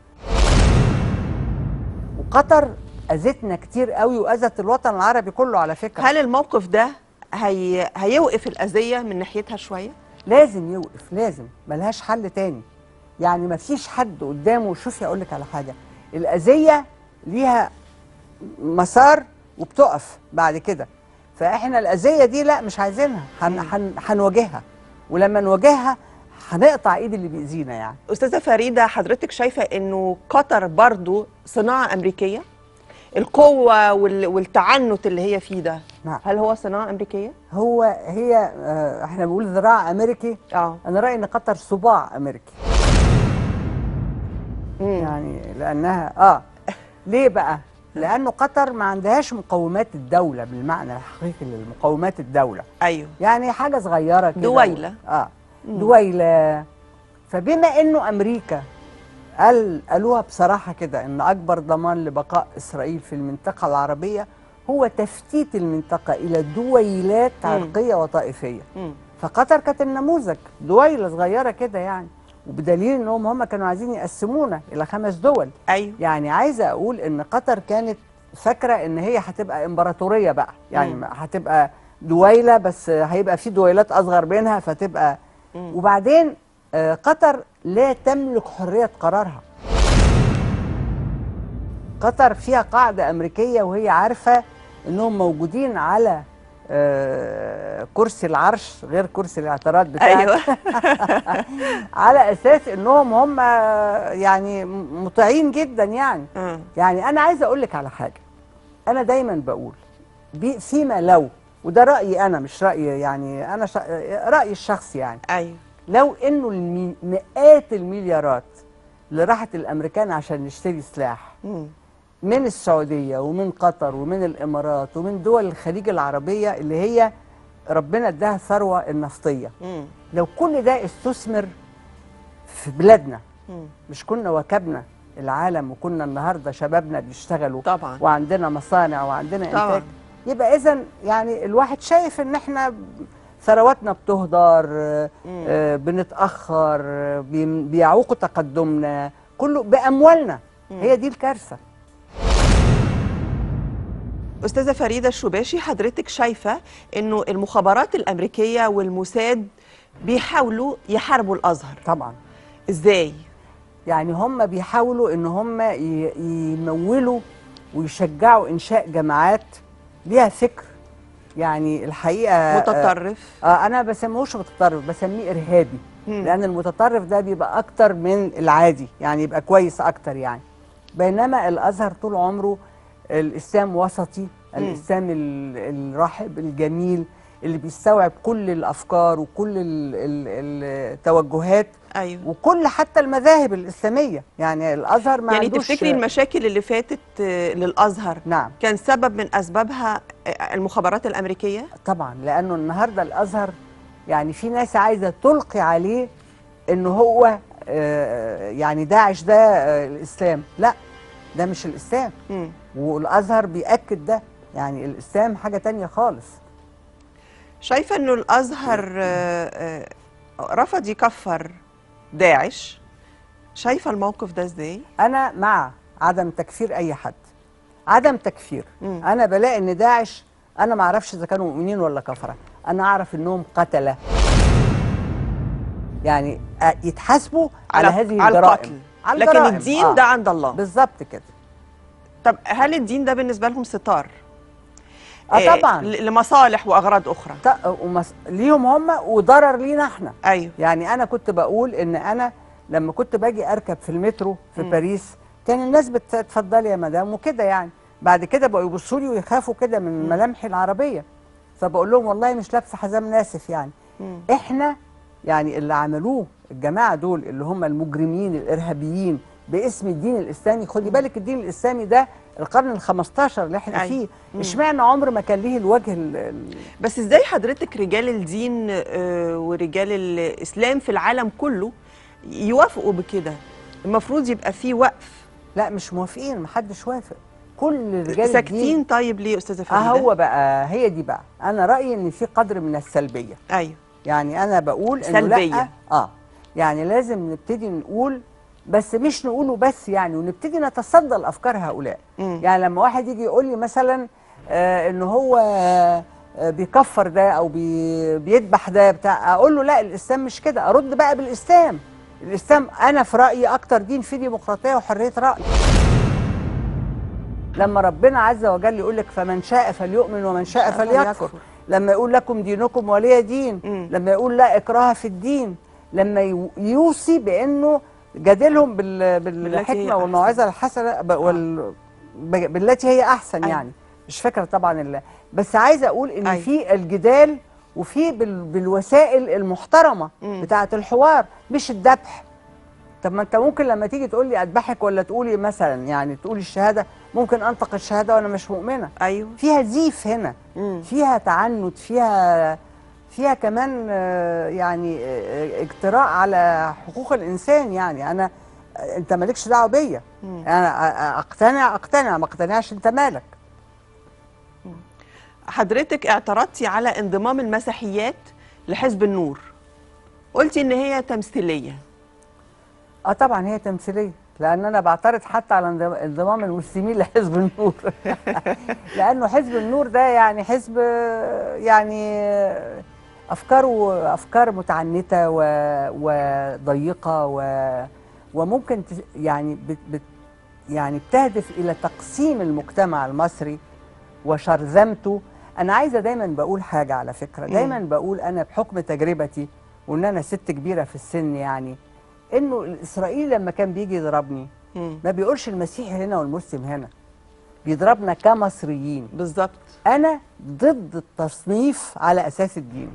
وقطر أذتنا كتير قوي وأذت الوطن العربي كله على فكرة هل الموقف ده هي... هيوقف الاذيه من ناحيتها شويه لازم يوقف لازم ملهاش حل تاني يعني ما فيش حد قدامه شوفي اقول لك على حاجه الاذيه ليها مسار وبتقف بعد كده فاحنا الاذيه دي لا مش عايزينها هن هن هنواجهها ولما نواجهها هنقطع ايد اللي بيأذينا يعني استاذه فريده حضرتك شايفه انه قطر برضو صناعه امريكيه القوه وال... والتعنت اللي هي فيه ده نعم هل هو صناعه امريكيه هو هي آه، احنا بنقول ذراع امريكي اه انا رايي ان قطر صباع امريكي مم. يعني لانها اه ليه بقى لانه قطر ما عندهاش مقومات الدوله بالمعنى الحقيقي لمقومات الدوله ايوه يعني حاجه صغيره كده دويلة. اه دويله فبما انه امريكا قال قالوها بصراحه كده ان اكبر ضمان لبقاء اسرائيل في المنطقه العربيه هو تفتيت المنطقه الى دويلات مم. عرقيه وطائفيه مم. فقطر كانت النموذج دويله صغيره كده يعني وبدليل انهم هم كانوا عايزين يقسمونا الى خمس دول ايوه يعني عايزه اقول ان قطر كانت فاكره ان هي هتبقى امبراطوريه بقى يعني مم. هتبقى دويله بس هيبقى في دويلات اصغر منها فتبقى مم. وبعدين آه، قطر لا تملك حريه قرارها قطر فيها قاعده امريكيه وهي عارفه انهم موجودين على آه، كرسي العرش غير كرسي الاعتراض بتاعك ايوه على اساس انهم هم يعني مطيعين جدا يعني آه. يعني انا عايزه اقول لك على حاجه انا دايما بقول بي- فيما لو وده رايي انا مش رايي يعني انا شا... رايي الشخصي يعني ايوه لو انه المي... مئات المليارات اللي راحت الامريكان عشان نشتري سلاح مم. من السعوديه ومن قطر ومن الامارات ومن دول الخليج العربيه اللي هي ربنا اداها الثروه النفطيه مم. لو كل ده استثمر في بلادنا مم. مش كنا واكبنا العالم وكنا النهارده شبابنا بيشتغلوا طبعا وعندنا مصانع وعندنا طبعاً. انتاج يبقى اذا يعني الواحد شايف ان احنا ثرواتنا بتهدر آه، مم. آه، بنتاخر آه، بي- بيعوقوا تقدمنا كله باموالنا هي دي الكارثه استاذه فريده الشباشي حضرتك شايفه انه المخابرات الامريكيه والموساد بيحاولوا يحاربوا الازهر طبعا ازاي يعني هم بيحاولوا ان هم ي- يمولوا ويشجعوا انشاء جماعات ليها فكر يعني الحقيقه آه، متطرف آه انا بسموش متطرف بسميه ارهابي مم. لان المتطرف ده بيبقى اكتر من العادي يعني يبقى كويس اكتر يعني بينما الازهر طول عمره الاسلام وسطي الاسلام ال- الرحب الجميل اللي بيستوعب كل الافكار وكل ال- ال- التوجهات ايوه وكل حتى المذاهب الاسلاميه يعني الازهر ما يعني عندوش تفتكري المشاكل اللي فاتت آه، للازهر نعم كان سبب من اسبابها آه، المخابرات الامريكيه طبعا لانه النهارده الازهر يعني في ناس عايزه تلقي عليه ان هو آه، يعني داعش ده آه، الاسلام لا ده مش الاسلام مم. والازهر بياكد ده يعني الاسلام حاجه تانية خالص شايفه انه الازهر آه، آه، رفض يكفر داعش شايفه الموقف ده ازاي انا مع عدم تكفير اي حد عدم تكفير مم. انا بلاقي ان داعش انا ما اعرفش اذا كانوا مؤمنين ولا كفره انا اعرف انهم قتله يعني آه، يتحاسبوا على, هذه على الجرائم القتل على لكن الجرائم، الدين آه. ده عند الله بالظبط كده طب هل الدين ده بالنسبه لهم ستار اه طبعا ل- لمصالح واغراض اخرى ط- ومس... ليهم هم وضرر لينا احنا ايوه يعني انا كنت بقول ان انا لما كنت باجي اركب في المترو في مم. باريس كان الناس بتتفضلي يا مدام وكده يعني بعد كده بقوا يبصوا لي ويخافوا كده من ملامحي العربيه فبقول لهم والله مش لابسه حزام ناسف يعني مم. احنا يعني اللي عملوه الجماعه دول اللي هم المجرمين الارهابيين باسم الدين الاسلامي خدي بالك الدين الاسلامي ده القرن ال 15 اللي احنا أيوة. فيه مم. اشمعنى عمر ما كان ليه الوجه ال- ال- بس ازاي حضرتك رجال الدين آه، ورجال الاسلام في العالم كله يوافقوا بكده المفروض يبقى في وقف لا مش موافقين محدش وافق كل رجال ساكتين الدين طيب ليه يا استاذه اه فريده هو بقى هي دي بقى انا رايي ان في قدر من السلبيه ايوه يعني انا بقول انه سلبية. لا اه يعني لازم نبتدي نقول بس مش نقوله بس يعني ونبتدي نتصدى لافكار هؤلاء مم. يعني لما واحد يجي يقول لي مثلا آه ان هو آه آه، بيكفر ده او بي بيذبح ده بتاع اقول له لا الاسلام مش كده ارد بقى بالاسلام الاسلام انا في رايي اكتر دين فيه ديمقراطيه وحريه راي لما ربنا عز وجل يقول لك فمن شاء فليؤمن ومن شاء فليكفر فليكفر. لما يقول لكم دينكم ولي دين مم. لما يقول لا اكراه في الدين لما يو- يوصي بانه جادلهم بال- بالتي هي بالحكمه أحسن. والموعظه الحسنه ب- وال ب- بالتي هي احسن أيوة. يعني مش فاكره طبعا ال- بس عايزه اقول ان أيوة. في الجدال وفي بال- بالوسائل المحترمه مم. بتاعه الحوار مش الذبح طب ما انت ممكن لما تيجي تقول لي اذبحك ولا تقولي مثلا يعني تقولي الشهاده ممكن انطق الشهاده وانا مش مؤمنه ايوه فيها زيف هنا مم. فيها تعنت فيها فيها كمان آه، يعني آه، اجتراء على حقوق الانسان يعني انا آه، انت مالكش دعوه بيا مم. انا أ- اقتنع اقتنع ما اقتنعش انت مالك حضرتك اعترضتي على انضمام المسيحيات لحزب النور قلتي ان هي تمثيليه اه طبعا هي تمثيليه لان انا بعترض حتى على انضم- انضمام المسلمين لحزب النور لانه حزب النور ده يعني حزب آه، يعني آه، افكاره افكار متعنته و- وضيقه و وممكن تس- يعني بت بت يعني بتهدف الى تقسيم المجتمع المصري وشرذمته انا عايزه دايما بقول حاجه على فكره مم. دايما بقول انا بحكم تجربتي وان انا ست كبيره في السن يعني انه الاسرائيلي لما كان بيجي يضربني مم. ما بيقولش المسيحي هنا والمسلم هنا بيضربنا كمصريين بالظبط انا ضد التصنيف على اساس الدين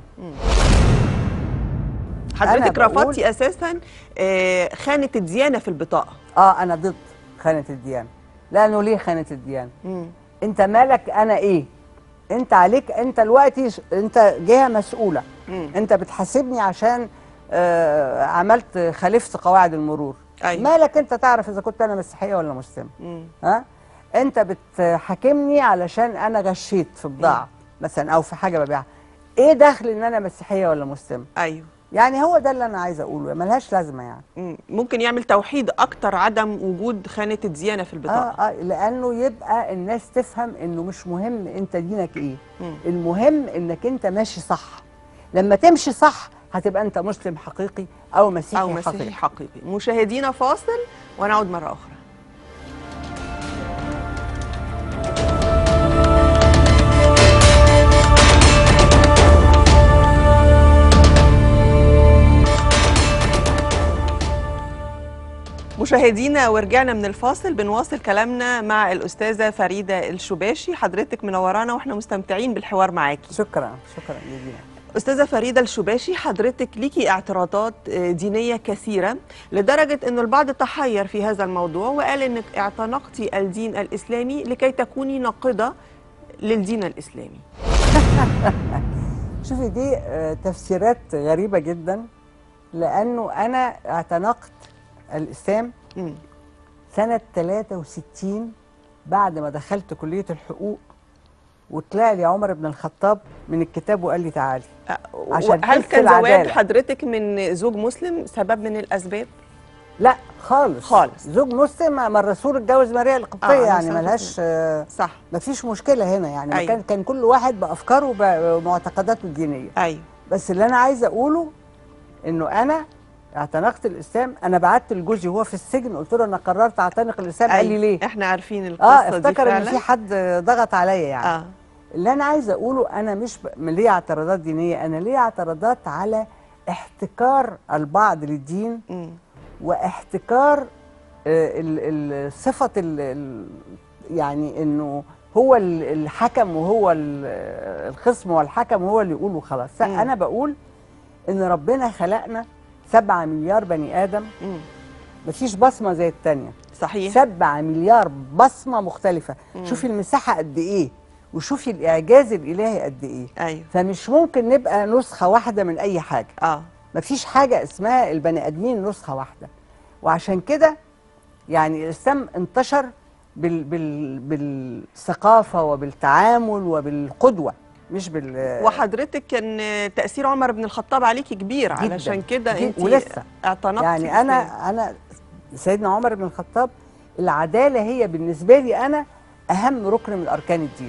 حضرتك أنا بقول- رفضتي اساسا آه، خانه الديانه في البطاقه اه انا ضد خانه الديانه لانه ليه خانه الديانه مم. انت مالك انا ايه انت عليك انت دلوقتي ش- انت جهه مسؤوله مم. انت بتحاسبني عشان آه عملت خالفت قواعد المرور أيوة. مالك انت تعرف اذا كنت انا مسيحيه ولا مسلمه مم. ها انت بتحاكمني علشان انا غشيت في بضاعه مثلا او في حاجه ببيعها ايه دخل ان انا مسيحيه ولا مسلمه ايوه يعني هو ده اللي انا عايزه اقوله ملهاش لازمه يعني مم. ممكن يعمل توحيد اكتر عدم وجود خانه الديانه في البطاقه آه, اه لانه يبقى الناس تفهم انه مش مهم انت دينك ايه مم. المهم انك انت ماشي صح لما تمشي صح هتبقى انت مسلم حقيقي او مسيحي, او مسيحي حقيقي حقيقي مشاهدينا فاصل ونعود مره اخرى مشاهدينا ورجعنا من الفاصل بنواصل كلامنا مع الأستاذة فريدة الشباشي حضرتك منورانا واحنا مستمتعين بالحوار معاكي شكرا شكرا جزيلا أستاذة فريدة الشباشي حضرتك ليكي اعتراضات آه، دينية كثيرة لدرجة أن البعض تحير في هذا الموضوع وقال أنك اعتنقتي الدين الإسلامي لكي تكوني ناقضة للدين الإسلامي شوفي دي آه، تفسيرات غريبه جدا لانه انا اعتنقت الاسلام مم. سنه 63 بعد ما دخلت كليه الحقوق وطلع لي عمر بن الخطاب من الكتاب وقال لي تعالي آه، عشان هل حس كان زواج العدالة. حضرتك من زوج مسلم سبب من الأسباب؟ لا خالص خالص. زوج مسلم ما الرسول اتجوز ماريا القبطيه آه، يعني عليه الصلاة ملهاش آه، صح ما فيش مشكله هنا يعني أيوة. أيوة. كان كان كل واحد بافكاره ومعتقداته الدينيه أيوه بس اللي انا عايزه اقوله انه انا اعتنقت الاسلام انا بعت لجوزي وهو في السجن قلت له انا قررت اعتنق الاسلام قال لي ليه احنا عارفين القصة اه دي افتكر ان فعلا في حد ضغط عليا يعني اه اللي انا عايزه اقوله انا مش ب... م- ليه اعتراضات دينيه انا ليه اعتراضات على احتكار البعض للدين مم. واحتكار آه، ال- ال- صفه ال- ال- يعني انه هو ال- الحكم وهو ال- الخصم والحكم هو اللي يقول وخلاص لا، مم. انا بقول ان ربنا خلقنا سبعة مليار بني ادم مم. مفيش بصمه زي التانيه صحيح سبعة مليار بصمه مختلفه مم. شوفي المساحه قد ايه وشوفي الاعجاز الالهي قد ايه ايوه فمش ممكن نبقى نسخه واحده من اي حاجه اه مفيش حاجه اسمها البني ادمين نسخه واحده وعشان كده يعني الاسلام انتشر بال بال بالثقافه وبالتعامل وبالقدوه مش بال وحضرتك كان تاثير عمر بن الخطاب عليكي كبير جداً. علشان كده جداً. انت ولسه. اعتنقتي يعني الإسلام. انا انا سيدنا عمر بن الخطاب العداله هي بالنسبه لي انا اهم ركن من اركان الدين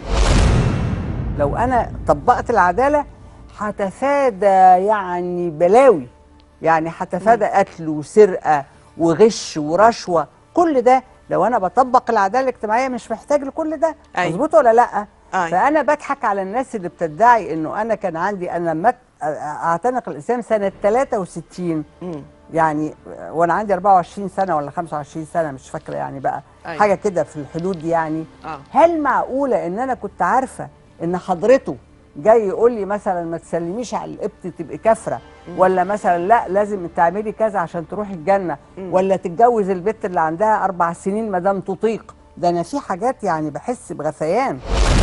لو انا طبقت العداله هتفادى يعني بلاوي يعني هتفادى قتل وسرقه وغش ورشوه كل ده لو انا بطبق العداله الاجتماعيه مش محتاج لكل ده أيوة. مظبوط ولا لا أيوة. فانا بضحك على الناس اللي بتدعي انه انا كان عندي انا لما أت- اعتنق الاسلام سنه 63 مم. يعني وانا عندي 24 سنه ولا 25 سنه مش فاكره يعني بقى أيوة. حاجه كده في الحدود دي يعني اه هل معقوله ان انا كنت عارفه ان حضرته جاي يقول لي مثلا ما تسلميش على القبط تبقي كافره ولا مثلا لا لازم تعملي كذا عشان تروحي الجنه مم. ولا تتجوز البت اللي عندها اربع سنين ما دام تطيق ده انا في حاجات يعني بحس بغثيان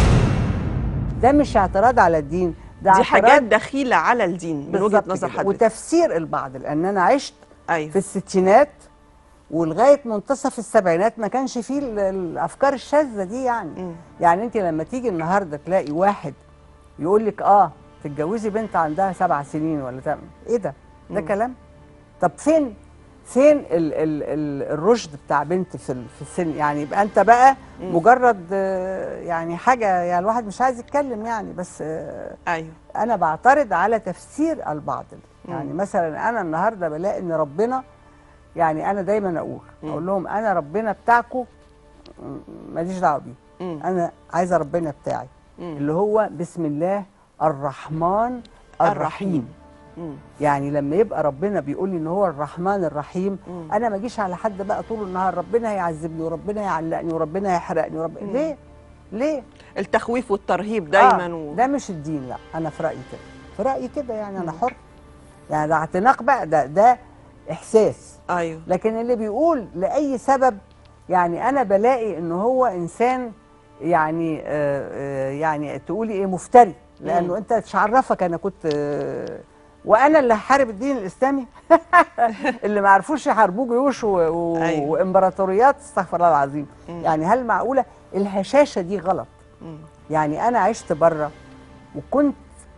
ده مش اعتراض على الدين ده دي اعتراض حاجات دخيله على الدين من وجهه بالظبط نظر كده. حضرتك وتفسير البعض لان انا عشت ايوه في الستينات ولغايه منتصف السبعينات ما كانش فيه ال- الافكار الشاذه دي يعني مم. يعني انت لما تيجي النهارده تلاقي واحد يقول لك اه تتجوزي بنت عندها سبع سنين ولا تعمل ايه ده؟ ده مم. كلام؟ طب فين فين ال ال ال الرشد بتاع بنت في ال- في السن يعني يبقى انت بقى مم. مجرد آه، يعني حاجه يعني الواحد مش عايز يتكلم يعني بس آه، ايوه انا بعترض على تفسير البعض يعني مم. مثلا انا النهارده بلاقي ان ربنا يعني انا دايما اقول مم. اقول لهم انا ربنا بتاعكم ماليش دعوه بيه مم. انا عايزه ربنا بتاعي مم. اللي هو بسم الله الرحمن الرحيم مم. يعني لما يبقى ربنا بيقول لي ان هو الرحمن الرحيم مم. انا ما اجيش على حد بقى طول النهار ربنا هيعذبني وربنا يعلقني وربنا يحرقني ورب... مم. ليه ليه التخويف والترهيب دايما آه و... ده مش الدين لا انا في رايي كده في رايي كده يعني انا مم. حر يعني ده اعتناق بقى ده ده احساس ايوه لكن اللي بيقول لاي سبب يعني انا بلاقي ان هو انسان يعني آه آه يعني تقولي ايه مفتري لانه مم. انت مش عرفك انا كنت آه وانا اللي هحارب الدين الاسلامي اللي ما عرفوش يحاربوه جيوش و... و... أيوة. وامبراطوريات استغفر الله العظيم مم. يعني هل معقوله الهشاشه دي غلط مم. يعني انا عشت بره وكنت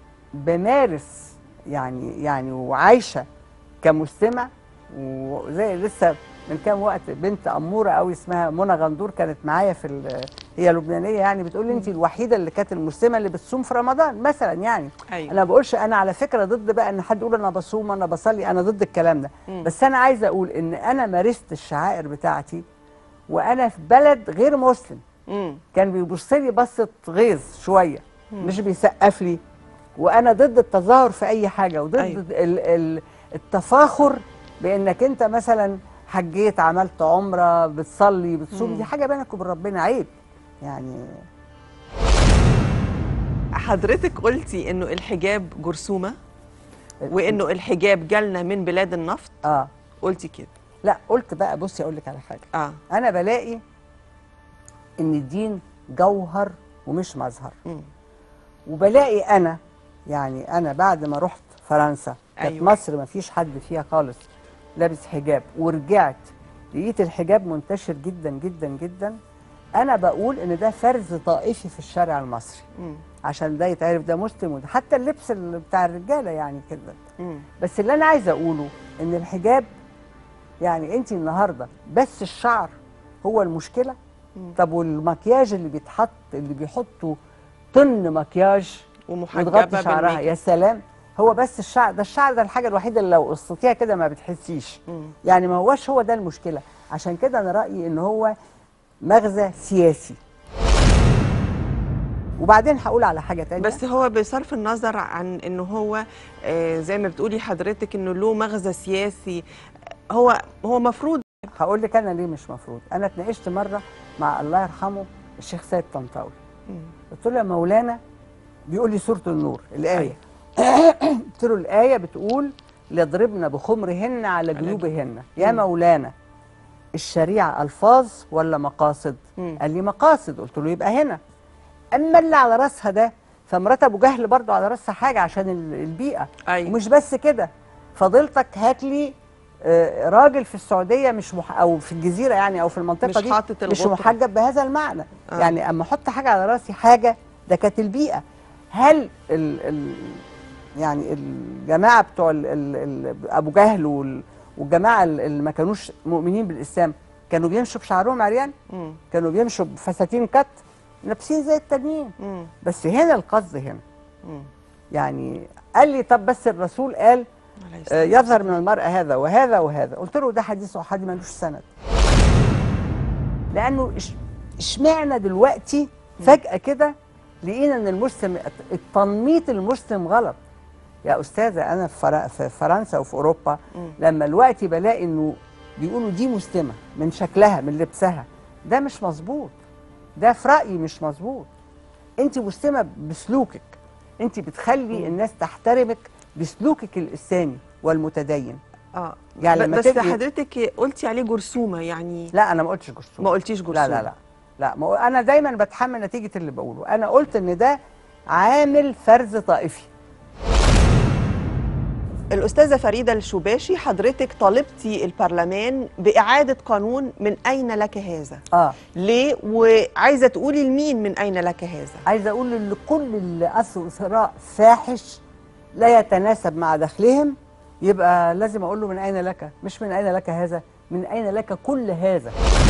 بمارس يعني يعني وعايشه كمستمع وزي لسه من كام وقت بنت اموره قوي اسمها منى غندور كانت معايا في ال- هي لبنانيه يعني بتقول لي انت الوحيده اللي كانت المسلمه اللي بتصوم في رمضان مثلا يعني ايوه انا ما بقولش انا على فكره ضد بقى ان حد يقول انا بصوم انا بصلي انا ضد الكلام ده مم. بس انا عايزه اقول ان انا مارست الشعائر بتاعتي وانا في بلد غير مسلم مم. كان بيبص لي بصه غيظ شويه مم. مش بيسقف لي وانا ضد التظاهر في اي حاجه وضد أيوة. أيوة. ال ال التفاخر بانك انت مثلا حجيت عملت عمره بتصلي بتصوم مم. دي حاجه بينك وبين ربنا عيب يعني حضرتك قلتي انه الحجاب جرثومه وانه الحجاب جالنا من بلاد النفط اه قلتي كده لا قلت بقى بصي اقول لك على حاجه اه انا بلاقي ان الدين جوهر ومش مظهر مم. وبلاقي انا يعني انا بعد ما رحت فرنسا كانت أيوة. أيوة. مصر ما فيش حد فيها خالص لابس حجاب ورجعت لقيت الحجاب منتشر جدا جدا جدا انا بقول ان ده فرز طائفي في الشارع المصري مم. عشان ده يتعرف ده مسلم وده حتى اللبس اللي بتاع الرجاله يعني كده مم. بس اللي انا عايزه اقوله ان الحجاب يعني انت النهارده بس الشعر هو المشكله مم. طب والمكياج اللي بيتحط اللي بيحطوا طن مكياج ومحجبه وتغطي شعرها بالميك يا سلام هو بس الشعر ده الشعر ده الحاجه الوحيده اللي لو قصتيها كده ما بتحسيش مم. يعني ما هوش هو ده المشكله عشان كده انا رايي ان هو مغزى سياسي وبعدين هقول على حاجه تانية بس هو بصرف النظر عن انه هو آه، زي ما بتقولي حضرتك انه له مغزى سياسي هو هو مفروض هقول لك انا ليه مش مفروض انا اتناقشت مره مع الله يرحمه الشيخ سيد طنطاوي قلت له يا مولانا بيقول لي سوره النور الايه قلت له الايه بتقول ليضربن بخمرهن على جيوبهن يا مولانا الشريعه الفاظ ولا مقاصد مم. قال لي مقاصد قلت له يبقى هنا اما اللي على راسها ده فمرات ابو جهل برضو على راسها حاجه عشان ال- البيئه أيوة. ومش بس كده فضيلتك هات لي آه، راجل في السعوديه مش مح... او في الجزيره يعني او في المنطقه مش دي حاطط مش الغطرة. محجب بهذا المعنى آه. آه. يعني اما احط حاجه على راسي حاجه ده كانت البيئه هل ال... ال... يعني الجماعه بتوع ال... ال... ال... ابو جهل وال... والجماعه ال- اللي ما كانوش مؤمنين بالاسلام كانوا بيمشوا بشعرهم عريان مم. كانوا بيمشوا بفساتين كت لابسين زي التانيين مم. بس هنا القصد هنا مم. يعني قال لي طب بس الرسول قال عليه آه، السلام. يظهر من المرأة هذا وهذا وهذا قلت له ده حديث أحادي ملوش سند لأنه إش- اشمعنى دلوقتي فجأة كده لقينا إن المسلم التنميط المسلم غلط يا أستاذة أنا في فر- في فرنسا وفي أوروبا مم. لما الوقت بلاقي إنه بيقولوا دي مسلمة من شكلها من لبسها ده مش مظبوط ده في رأيي مش مظبوط أنت مسلمة بسلوكك أنت بتخلي الناس تحترمك بسلوكك الإسلامي والمتدين اه يعني ب- لما بس تبقي- حضرتك قلتي عليه جرثومه يعني لا انا ما قلتش جرثومه ما قلتيش جرثومه لا لا لا لا ما هو انا دايما بتحمل نتيجه اللي بقوله انا قلت ان ده عامل فرز طائفي الأستاذة فريدة الشباشي حضرتك طالبتي البرلمان بإعادة قانون من أين لك هذا؟ اه ليه؟ وعايزة تقولي لمين من أين لك هذا؟ عايزه اقول لكل اللي اثروا ثراء فاحش لا يتناسب مع دخلهم يبقى لازم اقول له من اين لك مش من اين لك هذا من اين لك كل هذا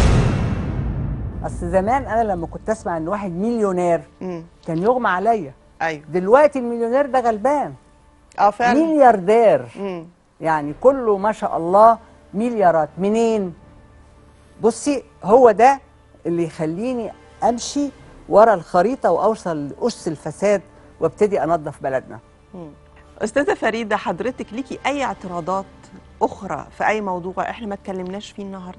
اصل زمان انا لما كنت اسمع ان واحد مليونير امم كان يغمى عليا أيوه دلوقتي المليونير ده غلبان اه فعلا ملياردير امم يعني كله ما شاء الله مليارات منين بصي هو ده اللي يخليني امشي ورا الخريطه واوصل لاس الفساد وابتدي انظف بلدنا أستاذة فريدة حضرتك ليكي أي اعتراضات أخرى في أي موضوع إحنا ما اتكلمناش فيه النهاردة؟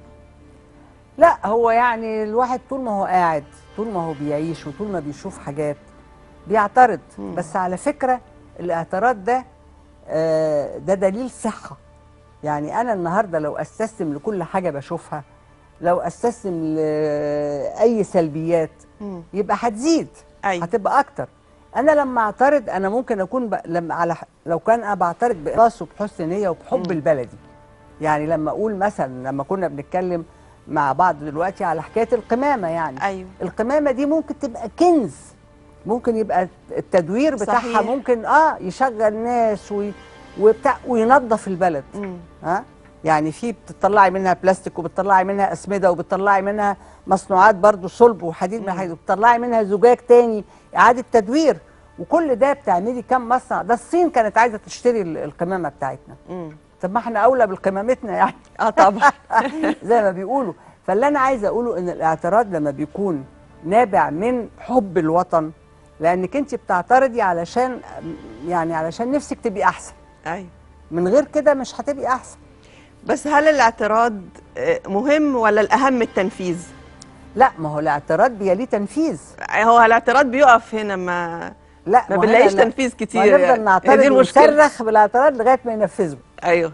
لا هو يعني الواحد طول ما هو قاعد طول ما هو بيعيش وطول ما بيشوف حاجات بيعترض مم. بس على فكرة الاعتراض ده آه، ده دليل صحة يعني أنا النهاردة لو أستسلم لكل حاجة بشوفها لو أستسلم لأي سلبيات مم. يبقى هتزيد أيوه هتبقى أكتر أنا لما أعترض أنا ممكن أكون ب... لما على ح- لو كان أنا بعترض بإخلاص وبحسن نية وبحب مم. البلدي يعني لما أقول مثلا لما كنا بنتكلم مع بعض دلوقتي على حكاية القمامة يعني أيوه القمامة دي ممكن تبقى كنز ممكن يبقى التدوير بتاعها صحيح. ممكن اه يشغل ناس وي... وبتاع وينظف البلد مم. ها يعني في بتطلعي منها بلاستيك وبتطلعي منها اسمده وبتطلعي منها مصنوعات برضو صلب وحديد من مم. الحديد وبتطلعي منها زجاج تاني اعاده تدوير وكل ده بتعملي كام مصنع ده الصين كانت عايزه تشتري ال- القمامه بتاعتنا مم. طب ما احنا اولى بالقمامتنا يعني اه طبعا زي ما بيقولوا فاللي انا عايزه اقوله ان الاعتراض لما بيكون نابع من حب الوطن لانك انت بتعترضي علشان يعني علشان نفسك تبقي احسن أيوه من غير كده مش هتبقي احسن بس هل الاعتراض آه، مهم ولا الأهم التنفيذ؟ لا ما هو الاعتراض بيليه تنفيذ هو الاعتراض بيقف هنا ما لا ما هو بنلاقيش هنا لا. تنفيذ ما كتير نفضل يعني. نعترض هي دي المشكلة ونصرخ بالاعتراض لغايه ما ينفذوا ايوه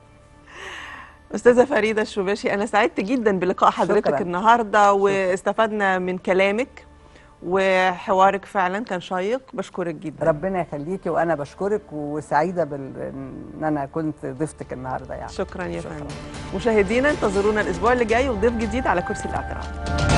استاذه فريده الشباشي انا سعدت جدا بلقاء حضرتك شكراً. النهارده واستفدنا من كلامك وحوارك فعلا كان شيق بشكرك جدا ربنا يخليكي وانا بشكرك وسعيده بال... ان انا كنت ضيفتك النهارده يعني شكرا يا شكراً. فندم مشاهدينا انتظرونا الاسبوع اللي جاي وضيف جديد على كرسي الاعتراض